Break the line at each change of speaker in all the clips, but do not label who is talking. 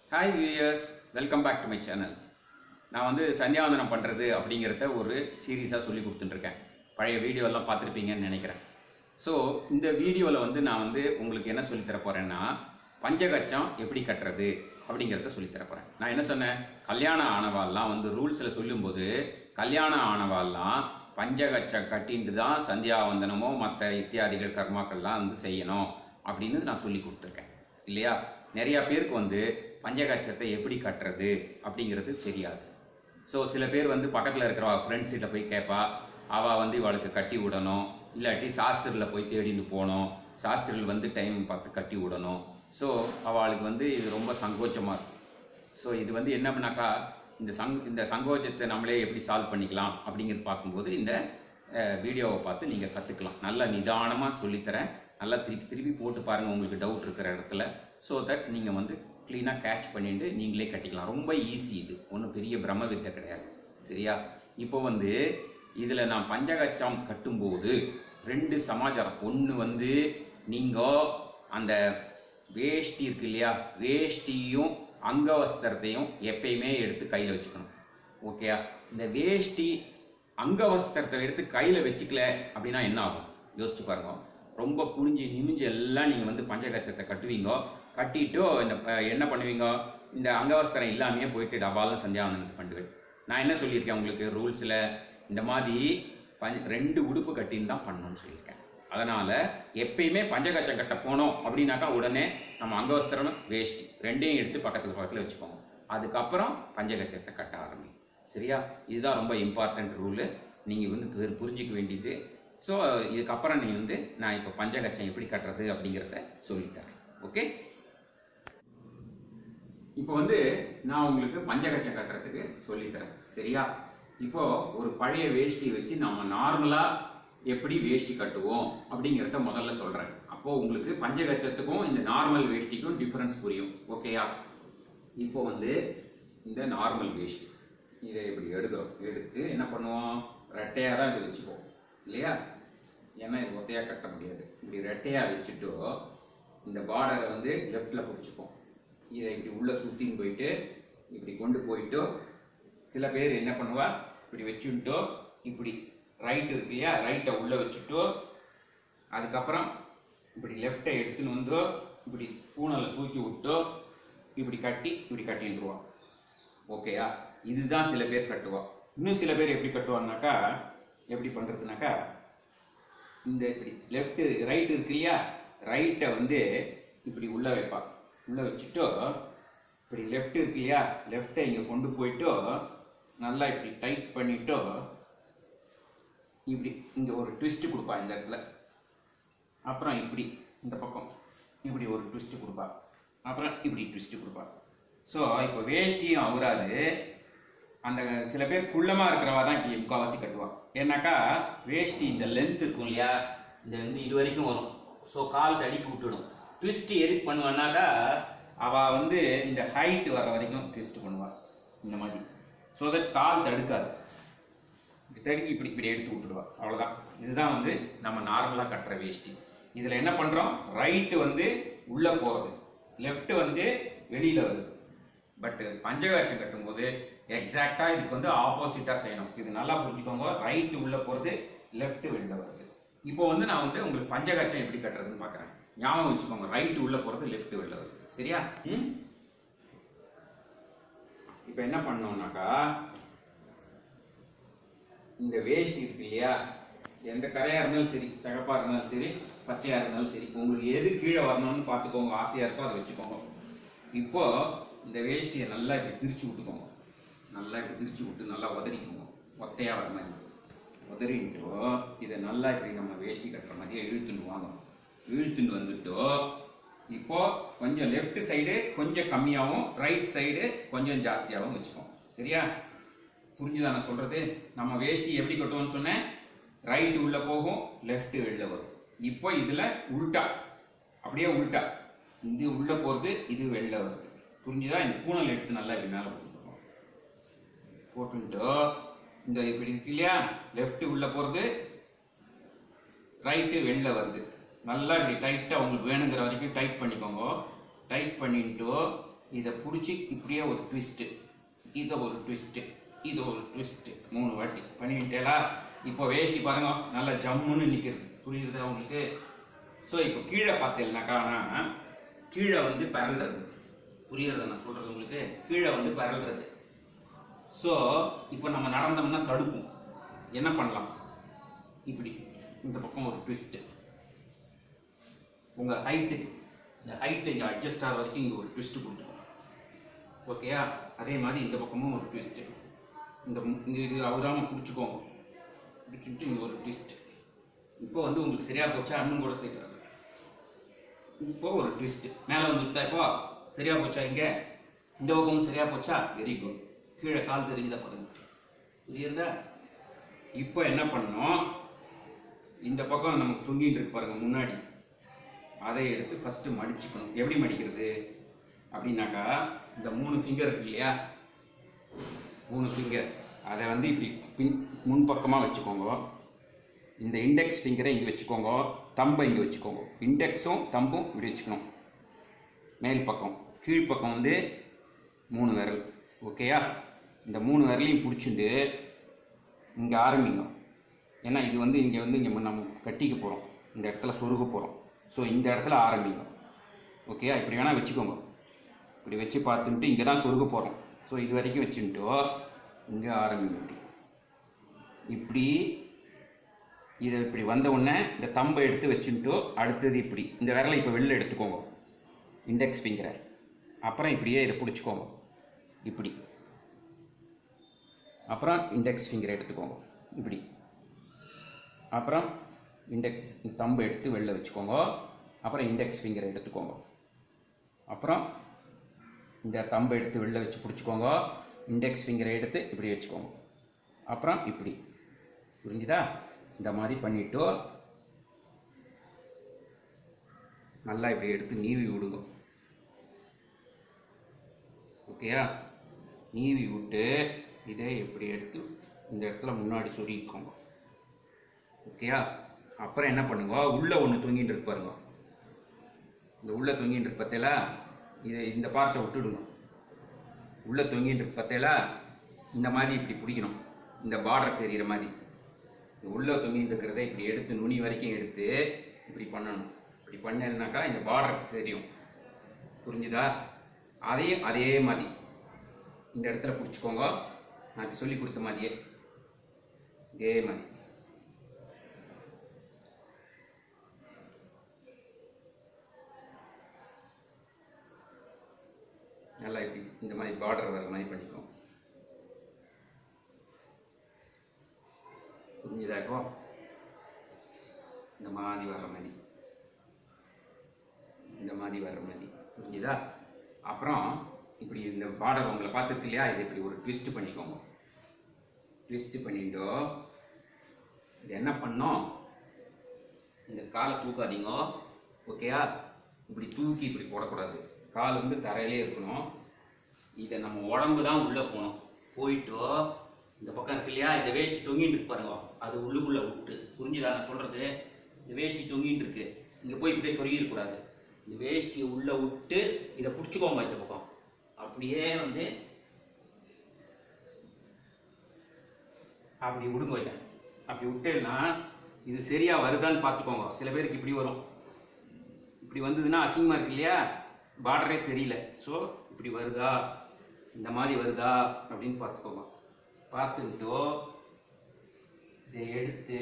hi viewers welcome back to my channel நான் வந்து சந்தியாவந்தனம் பண்ணுறது அப்படிங்கிறத ஒரு சீரீஸாக சொல்லி கொடுத்துட்டுருக்கேன் பழைய வீடியோலாம் பார்த்துருப்பீங்கன்னு நினைக்கிறேன் ஸோ இந்த வீடியோவில் வந்து நான் வந்து உங்களுக்கு என்ன சொல்லித் தர போகிறேன்னா பஞ்சகச்சம் எப்படி கட்டுறது அப்படிங்கிறத சொல்லித் தர போகிறேன் நான் என்ன சொன்னேன் கல்யாணம் ஆனவாள்லாம் வந்து ரூல்ஸில் சொல்லும்போது கல்யாணம் ஆனவாள்லாம் பஞ்சகச்சம் கட்டிட்டு தான் சந்தியாவந்தனமோ மற்ற இத்தியாதிகள் கர்மாக்கள்லாம் வந்து செய்யணும் அப்படின்னு நான் சொல்லி கொடுத்துருக்கேன் இல்லையா நிறைய பேருக்கு வந்து பஞ்சகச்சத்தை எப்படி கட்டுறது அப்படிங்கிறது தெரியாது ஸோ சில பேர் வந்து பக்கத்தில் இருக்கிற ஃப்ரெண்ட்ஸ்கிட்ட போய் கேட்பா அவள் வந்து இவளுக்கு கட்டி விடணும் இல்லாட்டி சாஸ்திரியில் போய் தேடின்னு போகணும் சாஸ்திரியில் வந்து டைம் பார்த்து கட்டி விடணும் ஸோ அவளுக்கு வந்து இது ரொம்ப சங்கோச்சமாக இருக்கும் ஸோ இது வந்து என்ன பண்ணாக்கா இந்த சங் இந்த சங்கோச்சத்தை நம்மளே எப்படி சால்வ் பண்ணிக்கலாம் அப்படிங்கிறது பார்க்கும்போது இந்த அஹ், வீடியோவை பார்த்து நீங்கள் கற்றுக்கலாம் நல்லா நிதானமாக சொல்லித்தரேன் நல்லா திருப்பி திருப்பி போட்டு பாருங்கள் உங்களுக்கு டவுட் இருக்கிற இடத்துல ஸோ தட் நீங்கள் வந்து க்ளீனாக கேட்ச் பண்ணிட்டு நீங்களே கட்டிக்கலாம் ரொம்ப ஈஸி இது ஒன்றும் பெரிய பிரம்ம வித்தை கிடையாது சரியா இப்போ வந்து இதில் நான் பஞ்சகச்சம் கட்டும்போது ரெண்டு சமாச்சாரம் ஒன்று வந்து நீங்கள் அந்த வேஷ்டி இருக்கு இல்லையா வேஷ்டியும் அங்கவஸ்திரத்தையும் எப்பயுமே எடுத்து கையில் வச்சுக்கணும் ஓகேயா இந்த வேஷ்டி அங்கவஸ்திரத்தை எடுத்து கையில் வச்சுக்கல அப்படின்னா என்ன ஆகும் யோசிச்சு பாருங்க ரொம்ப குனிஞ்சு நிமிஞ்சு எல்லாம் நீங்கள் வந்து பஞ்சகச்சத்தை கட்டுவீங்க கட்டிட்டு இந்த அஹ், என்ன பண்ணுவீங்க இந்த அங்கவஸ்திரம் இல்லாமையே போயிட்டு டபாலும் சந்தியாவனந்தம் பண்ணுவேன் நான் என்ன சொல்லியிருக்கேன் உங்களுக்கு ரூல்ஸில் இந்த மாதிரி பஞ்ச ரெண்டு உடுப்பு கட்டின்னு தான் பண்ணணும்னு சொல்லியிருக்கேன் அதனால் எப்பயுமே பஞ்சகச்சம் கட்ட போனோம் அப்படின்னாக்கா உடனே நம்ம அங்கவஸ்திரம் வேஷ்டி ரெண்டையும் எடுத்து பக்கத்தில் பக்கத்தில் வச்சுக்கோங்க அதுக்கப்புறம் பஞ்சகச்சத்தை கட்ட ஆரம்பி சரியா இதுதான் ரொம்ப இம்பார்ட்டன்ட் ரூலு நீங்கள் வந்து புரி- புரிஞ்சிக்க வேண்டியது ஸோ இதுக்கப்புறம் நீங்கள் வந்து நான் இப்போ பஞ்சகச்சம் எப்படி கட்டுறது அப்படிங்கிறத சொல்லித்தரேன் ஓகே இப்போ வந்து நான் உங்களுக்கு பஞ்சகச்சம் கட்டுறதுக்கு சொல்லித்தரேன் சரியா இப்போ ஒரு பழைய வேஷ்டி வச்சு நம்ம நார்மலா எப்படி வேஷ்டி கட்டுவோம் அப்படிங்கிறத முதல்ல சொல்றேன் அப்போ உங்களுக்கு பஞ்சகச்சத்துக்கும் இந்த நார்மல் வேஷ்டிக்கும் டிஃபரன்ஸ் புரியும் ஓகேயா இப்போ வந்து இந்த நார்மல் வேஷ்டி இதை இப்படி எடுக்கிறோம் எடுத்து என்ன பண்ணுவோம் ரெட்டையாக தான் இது வச்சுப்போம் இல்லையா ஏன்னா இது ஒத்தையாக கட்ட முடியாது இப்படி ரெட்டையாக வச்சுட்டோ இந்த பார்டரை வந்து லெஃப்டில் பிடிச்சிப்போம் இதை இப்படி உள்ள சுத்தின்னு போயிட்டு இப்படி கொண்டு போயிட்டோ சில பேர் என்ன பண்ணுவா இப்படி வச்சுட்டோ இப்படி ரைட் இருக்கு இல்லையா ரைட்டை உள்ள வச்சுட்டோ அதுக்கப்புறம் இப்படி லெஃப்டை எடுத்துன்னு வந்தோ இப்படி பூனலை தூக்கி விட்டோ இப்படி கட்டி இப்படி கட்டின்றுவான் ஓகேயா இதுதான் சில பேர் கட்டுவா இன்னும் சில பேர் எப்படி கட்டுவாங்கனாக்கா எப்படி பண்றதுனாக்கா இந்த இப்படி லெஃப்ட் ரைட் இருக்கு இல்லையா ரைட்டை வந்து இப்படி உள்ள வைப்பா உள்ள வச்சுட்டோ இப்படி லெஃப்ட் இருக்கு இல்லையா லெஃப்டை இங்க கொண்டு போயிட்டோ நல்லா இப்படி டைட் பண்ணிட்டோ இப்படி இங்க ஒரு ட்விஸ்ட் கொடுப்பா இந்த இடத்துல அப்புறம் இப்படி இந்த பக்கம் இப்படி ஒரு ட்விஸ்ட் கொடுப்பா அப்புறம் இப்படி ட்விஸ்ட் கொடுப்பா ஸோ இப்போ வேஷ்டியும் அவராது அந்த சில பேர் குள்ளமா இருக்கிறவா தான் இப்படி முக்காவாசி கட்டுவா ஏன்னாக்கா வேஷ்டி இந்த லென்த் இருக்கும் இல்லையா இந்த வந்து இது வரைக்கும் வரும் ஸோ கால் தடிக்கி விட்டுடும் ட்விஸ்ட் எதுக்கு பண்ணுவான்னாக்கா அவ வந்து இந்த ஹைட் வர வரைக்கும் ட்விஸ்ட் பண்ணுவா இந்த மாதிரி ஸோ தட் கால் தடுக்காது இப்படி தடுக்கி இப்படி இப்படி எடுத்து விட்டுடுவா அவ்வளவுதான் இதுதான் வந்து நம்ம நார்மலா கட்டுற வேஷ்டி இதுல என்ன பண்றோம் ரைட்டு வந்து உள்ள போறது லெஃப்ட் வந்து வெளியில வருது பட் பஞ்சகாட்சம் கட்டும்போது எக்ஸாக்டா இதுக்கு வந்து ஆப்போசிட்டா செய்யணும் இது நல்லா புரிஞ்சுக்கோங்க ரைட் உள்ள போறது லெஃப்ட் வெளியில வருது இப்போ வந்து நான் வந்து உங்களுக்கு பஞ்சகாட்சம் எப்படி கட்டுறதுன்னு பாக்குறேன் ஞாபகம் வச்சுக்கோங்க ரைட் உள்ள போறது லெஃப்ட் வெளில வருது சரியா ம் இப்போ என்ன பண்ணோம்னாக்கா இந்த வேஷ்டி இருக்கு இல்லையா எந்த கரையா இருந்தாலும் சரி சிகப்பா இருந்தாலும் சரி பச்சையா இருந்தாலும் சரி உங்களுக்கு எது கீழே வரணும்னு பார்த்துக்கோங்க ஆசையா இருக்கோ அதை வச்சுக்கோங்க இப்போ இந்த வேஷ்டியை நல்லா இப்படி பிரிச்சு விட்டுக்கோங்க நல்லா இப்படி பிரிச்சு விட்டு நல்லா உதறிக்கோங்க ஒத்தையா வர மாதிரி உதறிட்டோ இதை நல்லா இப்படி நம்ம வேஷ்டி கட்டுற மாதிரியே இழுத்துட்டு வாங்க இழுத்துட்டு வந்துட்டோ இப்போ கொஞ்சம் லெஃப்ட் சைடு கொஞ்சம் கம்மியாகவும் ரைட் சைடு கொஞ்சம் ஜாஸ்தியாகவும் வச்சுக்கோங்க சரியா புரிஞ்சுதா நான் சொல்றது நம்ம வேஷ்டி எப்படி கட்டுவோம்னு சொன்னேன் ரைட் உள்ள போகும் லெஃப்ட் வெளில வரும் இப்போ இதுல உல்டா அப்படியே உல்டா இது உள்ள போறது இது வெளில வருது புரிஞ்சுதா இந்த பூனல் எடுத்து நல்லா இப்படி மேல போட்டுக்கோங்க போட்டுட்டு இந்த இப்படி இருக்கு இல்லையா லெஃப்ட் உள்ள போறது ரைட்டு வெளில வருது நல்லா இப்படி டைட்டா உங்களுக்கு வேணுங்கிற வரைக்கும் டைட் பண்ணிக்கோங்க டைட் பண்ணிட்டு இதை பிடிச்சி இப்படியே ஒரு ட்விஸ்ட்டு இதை ஒரு ட்விஸ்ட்டு இது ஒரு ட்விஸ்ட்டு மூணு வாட்டி பண்ணிவிட்டேலா இப்போ வேஷ்டி பாருங்க நல்லா ஜம்முன்னு நிற்கிறது புரியுதா உங்களுக்கு ஸோ இப்போ கீழே பார்த்தீங்கன்னாக்கா ஆனால் கீழே வந்து பரல்றது புரியுறத நான் சொல்கிறது உங்களுக்கு கீழே வந்து பரல்றது ஸோ இப்போ நம்ம நடந்தோம்னா தடுப்போம் என்ன பண்ணலாம் இப்படி இந்த பக்கம் ஒரு ட்விஸ்ட்டு உங்கள் ஹைட்டு இந்த ஹைட்டு இங்கே அட்ஜஸ்ட் ஆகிற வரைக்கும் இங்கே ஒரு ட்விஸ்ட்டு கொடுத்துருக்கோம் ஓகேயா அதே மாதிரி இந்த பக்கமும் ஒரு ட்விஸ்ட்டு இந்த மு- இங்கே இது அவராம பிடிச்சிக்கோங்க பிடிச்சிட்டு இங்கே ஒரு ட்விஸ்ட் இப்போ வந்து உங்களுக்கு சரியா போச்சா இன்னும் கூட சரியா இப்போ ஒரு ட்விஸ்ட் மேலே வந்துட்டா இப்போ சரியா போச்சா இங்கே இந்த பக்கமும் சரியா போச்சா வெரி குட் கீழே கால் தெரியுதா பாருங்க புரியுறதா இப்போ என்ன பண்ணோம் இந்த பக்கம் நமக்கு தொங்கிட்டு இருக்கு பாருங்க முன்னாடி அதை எடுத்து ஃபர்ஸ்ட் மடிச்சுக்கணும் எப்படி மடிக்கிறது அப்படின்னாக்கா இந்த மூணு ஃபிங்கர் இருக்கு இல்லையா மூணு ஃபிங்கர் அதை வந்து இப்படி பின் முன்பக்கமாக வச்சுக்கோங்க இந்த இண்டெக்ஸ் ஃபிங்கரை இங்கே வச்சுக்கோங்க தம்பை இங்கே வச்சுக்கோங்க இண்டெக்ஸும் தம்பும் இப்படி வச்சுக்கணும் மேல் பக்கம் கீழ்ப்பக்கம் வந்து மூணு விரல் ஓகேயா இந்த மூணு விரலையும் பிடிச்சிட்டு இங்கே ஆரம்பிங்க ஏன்னா இது வந்து இங்கே வந்து இங்கே நம்ம கட்டிக்க போகிறோம் இந்த இடத்துல சொருக போகிறோம் ஸோ இந்த இடத்துல ஆரம்பிங்க ஓகேயா இப்படி வேணால் வச்சுக்கோங்க இப்படி வச்சு பார்த்துட்டு இங்கே தான் சொருக போகிறோம் ஸோ இது வரைக்கும் வச்சுட்டோ இங்கே ஆரம்பிங்க இப்படி இப்படி இதை இப்படி வந்த உடனே இந்த தம்பை எடுத்து வச்சுட்டோ அடுத்தது இப்படி இந்த விரலை இப்போ வெளில எடுத்துக்கோங்க இண்டெக்ஸ் ஃபிங்கரை அப்புறம் இப்படியே இதை பிடிச்சிக்கோங்க இப்படி அப்புறம் இண்டெக்ஸ் ஃபிங்கரை எடுத்துக்கோங்க இப்படி அப்புறம் இண்டெக்ஸ் தம்பை எடுத்து வெளில வச்சுக்கோங்க அப்புறம் இண்டெக்ஸ் ஃபிங்கரை எடுத்துக்கோங்க அப்புறம் இந்த தம்பை எடுத்து வெளில வச்சு பிடிச்சிக்கோங்க இண்டெக்ஸ் ஃபிங்கரை எடுத்து இப்படி வச்சுக்கோங்க அப்புறம் இப்படி புரிஞ்சுதா இந்த மாதிரி பண்ணிட்டு நல்லா இப்படி எடுத்து நீவி விடுங்க ஓகேயா நீவி விட்டு இதை இப்படி எடுத்து இந்த இடத்துல முன்னாடி சொருகிக்கோங்க ஓகேயா அப்புறம் என்ன பண்ணுங்க உள்ள ஒன்று தொங்கிட்டு இருக்கு பாருங்க இந்த உள்ள தொங்கிட்டு இருக்கு பார்த்தீங்களா இதை இந்த பார்ட்டை விட்டுடுங்க உள்ள தொங்கிட்டு இருக்கு பார்த்தீங்களா இந்த மாதிரி இப்படி பிடிக்கணும் இந்த பார்டர் தெரிகிற மாதிரி இந்த உள்ள தொங்கிட்டு இருக்கிறத இப்படி எடுத்து நுனி வரைக்கும் எடுத்து இப்படி பண்ணணும் இப்படி பண்ணலைனாக்கா இந்த பார்டர் தெரியும் புரிஞ்சுதா அதையும் அதே மாதிரி இந்த இடத்துல பிடிச்சிக்கோங்க நான் இப்ப சொல்லி கொடுத்த மாதிரியே இதே மாதிரி நல்லா இப்படி இந்த மாதிரி பார்டர் வர மாதிரி பண்ணிக்கோ புரிஞ்சுதா இப்போ இந்த மாதிரி வர்ற மாதிரி இந்த மாதிரி வர்ற மாதிரி புரிஞ்சுதா அப்புறம் இப்படி இந்த பார்டர் உங்களை பார்த்துருக்கு இல்லையா இதை இப்படி ஒரு ட்விஸ்ட் பண்ணிக்கோங்க ட்விஸ்ட் பண்ணிட்டோ இது என்ன பண்ணோம் இந்த காலை தூக்காதீங்க ஓகேயா இப்படி தூக்கி இப்படி போடக்கூடாது கால் வந்து தரையிலே இருக்கணும் இதை நம்ம உடம்பு தான் உள்ளே போகணும் போயிட்டோ இந்த பக்கம் இருக்கு இல்லையா இந்த வேஷ்டி தொங்கிட்டு இருக்கு பாருங்க அது உள்ளுக்குள்ளே விட்டு புரிஞ்சுதா நான் சொல்கிறது இந்த வேஷ்டி தொங்கிட்டு இருக்கு இங்கே போய் இப்படியே சொருகிடக்கூடாது இந்த வேஷ்டியை உள்ளே விட்டு இதை பிடிச்சிக்கோங்க இந்த பக்கம் அப்படியே வந்து அப்படி விடுங்க இதை அப்படி விட்டேன்னா இது சரியா வருதான்னு பார்த்துக்கோங்க சில பேருக்கு இப்படி வரும் இப்படி வந்ததுன்னா அசிங்கமா இருக்கு இல்லையா பார்டரே தெரியல ஸோ இப்படி வருதா இந்த மாதிரி வருதா அப்படின்னு பார்த்துக்கோங்க பார்த்துக்கிட்டோ இதை எடுத்து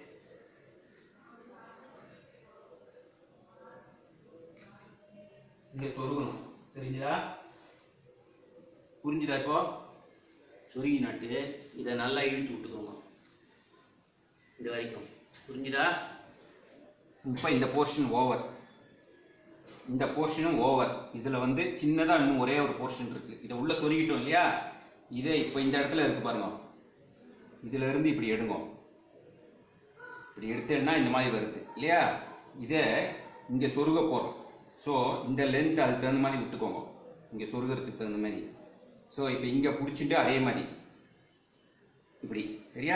இங்கே சொருகணும் சரிங்களா புரிஞ்சுதா இப்போ சொருகி நாட்டு இதை நல்லா இழுத்து விட்டுக்கோங்க இது வரைக்கும் புரிஞ்சுதா இப்போ இந்த போர்ஷன் ஓவர் இந்த போர்ஷனும் ஓவர் இதில் வந்து சின்னதாக இன்னும் ஒரே ஒரு போர்ஷன் இருக்கு இதை உள்ள சொருகிட்டோம் இல்லையா இதே இப்போ இந்த இடத்துல இருக்கு பாருங்க இதுல இருந்து இப்படி எடுங்க இப்படி எடுத்தேன்னா இந்த மாதிரி வருது இல்லையா இதை இங்கே சொருக போகிறோம் ஸோ இந்த லென்த் அதுக்கு தகுந்த மாதிரி விட்டுக்கோங்க இங்கே சொருகிறதுக்கு தகுந்த மாதிரி ஸோ இப்போ இங்கே பிடிச்சிட்டு அதே மாதிரி இப்படி சரியா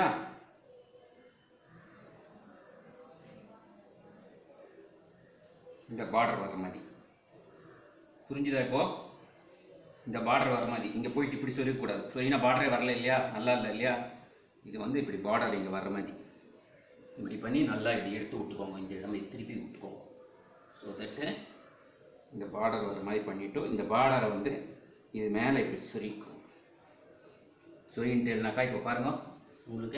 இந்த பார்டர் வர்ற மாதிரி புரிஞ்சுதா இப்போ இந்த பார்டர் வர மாதிரி இங்கே போயிட்டு இப்படி சொருகக்கூடாது சொரினா பார்டரே வரல இல்லையா நல்லா இல்லை இல்லையா இது வந்து இப்படி பார்டர் இங்கே வர்ற மாதிரி இப்படி பண்ணி நல்லா இப்படி எடுத்து விட்டுக்கோங்க இந்த இடமே திருப்பி விட்டுக்கோங்க ஸோ தட்டு இந்த பார்டர் வர மாதிரி பண்ணிவிட்டு இந்த பார்டரை வந்து இது மேலே இப்படி சொருகிக்கும் சொருகின்ட்டுனாக்கா இப்போ பாருங்க உங்களுக்கு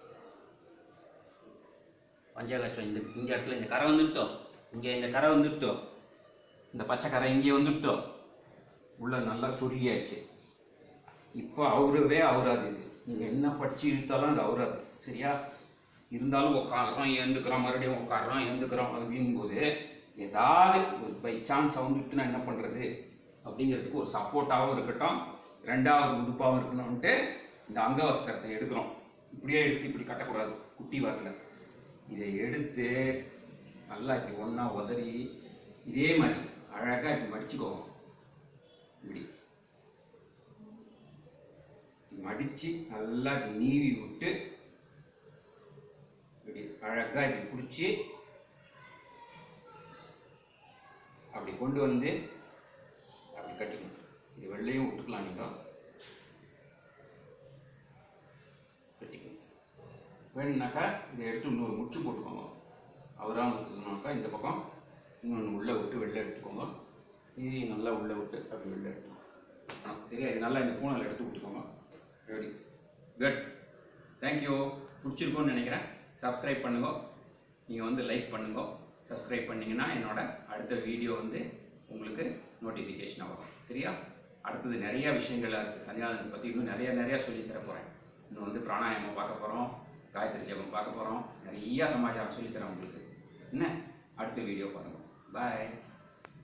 பஞ்சகாட்சம் இந்த இந்த இடத்துல இந்த கரை வந்துட்டோம் இங்கே இந்த கரை வந்துட்டோம் இந்த பச்சை கரை இங்கே வந்துட்டோம் உள்ள நல்லா சுருகியாச்சு இப்போ அவரவே அவராது இது நீங்கள் என்ன படித்து இழுத்தாலும் அது அவராது சரியா இருந்தாலும் உட்காடுறோம் எழுந்துக்கிறோம் மறுபடியும் உட்காடுறோம் எழுந்துக்கிறோம் அப்படிங்கும் போது ஏதாவது ஒரு பை சான்ஸ் வந்துட்டுனா என்ன பண்ணுறது அப்படிங்கிறதுக்கு ஒரு சப்போர்ட்டாகவும் இருக்கட்டும் ரெண்டாவது உடுப்பாகவும் இருக்கணும்ன்ட்டு இந்த அங்கவஸ்திரத்தை எடுக்கிறோம் இப்படியே எடுத்து இப்படி கட்டக்கூடாது குட்டி வாக்கில் இதை எடுத்து நல்லா இப்படி ஒன்றா உதறி இதே மாதிரி அழகாக இப்படி மடிச்சுக்கோங்க இப்படி மடித்து நல்லா இப்படி நீவி விட்டு இப்படி அழகாக இப்படி பிடிச்சி அப்படி கொண்டு வந்து அப்படி கட்டிக்கணும் இது வெள்ளையும் விட்டுக்கலாம் நீங்கள் கட்டிக்கணும் வேணும்னாக்கா இதை எடுத்து இன்னொரு முச்சு போட்டுக்கோங்க அவராக இருக்குதுனாக்கா இந்த பக்கம் இன்னொன்று உள்ளே விட்டு வெளில எடுத்துக்கோங்க இதையும் நல்லா உள்ளே விட்டு அப்படி வெளில எடுத்துக்கோங்க ஆ, சரியா இது நல்லா இந்த பூனல் எடுத்து விட்டுக்கோங்க ரெடி குட் தேங்க்யூ பிடிச்சிருக்கோன்னு நினைக்கிறேன் சப்ஸ்கிரைப் பண்ணுங்க நீங்கள் வந்து லைக் பண்ணுங்க சப்ஸ்கிரைப் பண்ணிங்கன்னா என்னோட அடுத்த வீடியோ வந்து உங்களுக்கு நோட்டிஃபிகேஷன் வரும் சரியா அடுத்தது நிறைய விஷயங்கள் இருக்குது சன்னியானத்தை பற்றி இன்னும் நிறைய நிறைய சொல்லித் தர போகிறேன் இன்னும் வந்து பிராணாயாமம் பார்க்க போகிறோம் காயத்ரி ஜெபம் பார்க்க போகிறோம் நிறைய சமாச்சாரம் சொல்லித்தரேன் உங்களுக்கு என்ன அடுத்த வீடியோ பாருங்கள் பாய்